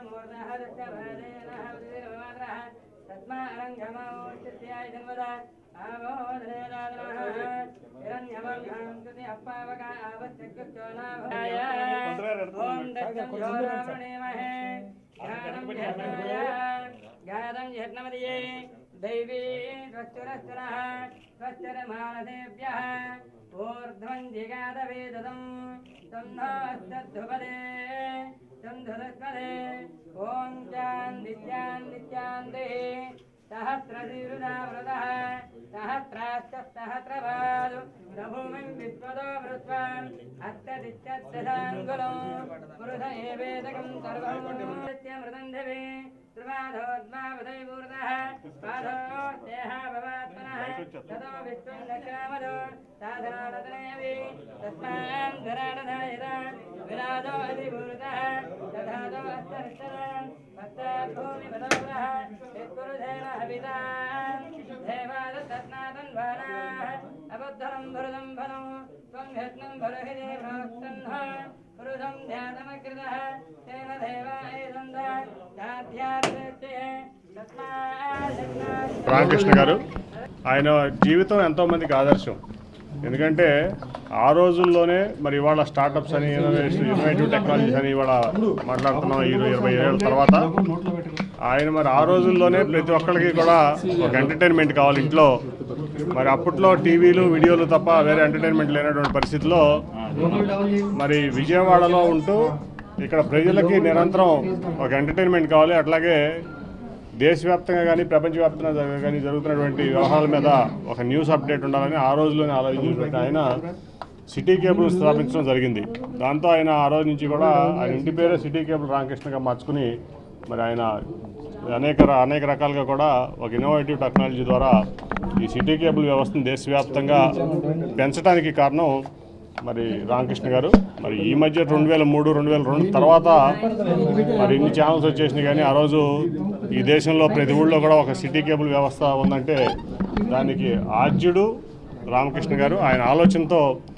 दैवी स्वस्तिरस्तुरः स्वस्तिरमानसेभ्यः ऊर्ध्वं जिगादवेदम् सन्धास्तद्धुपदे सन्धुदस्पदे ॐ चान्दित्यान् नित्यान्ते सहस्रशीरुदावृतः सहस्राश्च सहस्रपादु प्रभूमिं विश्वतो वृत्वान् अष्टदित्यत्तदाङ्गुलं पुरुष एवेदकं सर्वं मृदन्धवे त्रिमाधोद्मावदैपूर्णः पादो देहा भवात्मनः ततो विश्वं दक्षामदो साधनानतनयवि तस्मान् धराणधायिता विराजो अधिभूतः तथातो अस्तरिष्टः पश्चात् भूमिपदौरः यत्पुरुषेण हवितान् देवादत्तस्नातन्वानाः अबद्धनं भरदं फलं त्वं यत्नं भरहिरे भवस्तन्नः पुरुषं ध्यानमकृतः तेन देवाय सन्धा साध्यार्थ्ये तस्मात् రామకృష్ణ గారు ఆయన జీవితం ఎంతో మందికి ఆదర్శం ఎందుకంటే ఆ రోజుల్లోనే మరి ఇవాళ స్టార్టప్స్ అని ఇన్నోవేషన్ ఇన్నోవేటివ్ టెక్నాలజీస్ అని ఇవాళ మాట్లాడుతున్నాం ఇరవై ఇరవై ఏళ్ళ తర్వాత ఆయన మరి ఆ రోజుల్లోనే ప్రతి ఒక్కరికి కూడా ఒక ఎంటర్టైన్మెంట్ కావాలి ఇంట్లో మరి అప్పట్లో టీవీలు వీడియోలు తప్ప వేరే ఎంటర్టైన్మెంట్ లేనటువంటి పరిస్థితిలో మరి విజయవాడలో ఉంటూ ఇక్కడ ప్రజలకి నిరంతరం ఒక ఎంటర్టైన్మెంట్ కావాలి అట్లాగే దేశవ్యాప్తంగా కానీ ప్రపంచవ్యాప్తంగా జరగ- కానీ జరుగుతున్నటువంటి వ్యవహారాల మీద ఒక న్యూస్ అప్డేట్ ఉండాలని ఆ రోజులోనే ఆలోచించినటువంటి ఆయన సిటీ కేబుల్ స్థాపించడం జరిగింది దాంతో ఆయన ఆ రోజు నుంచి కూడా ఆయన ఇంటి పేరే సిటీ కేబుల్ రామకృష్ణగా మార్చుకుని మరి ఆయన అనేక ర- అనేక రకాలుగా కూడా ఒక ఇన్నోవేటివ్ టెక్నాలజీ ద్వారా ఈ సిటీ కేబుల్ వ్యవస్థను దేశవ్యాప్తంగా పెంచడానికి కారణం మరి రామకృష్ణ గారు మరి ఈ మధ్య రెండు వేల మూడు రెండు వేల రెండు తర్వాత మరి ఇన్ని ఛానల్స్ వచ్చేసినాయి కానీ ఆ రోజు ఈ దేశంలో ప్రతి ఊళ్ళో కూడా ఒక సిటీ కేబుల్ వ్యవస్థ ఉందంటే దానికి ఆద్యుడు రామకృష్ణ గారు ఆయన ఆలోచనతో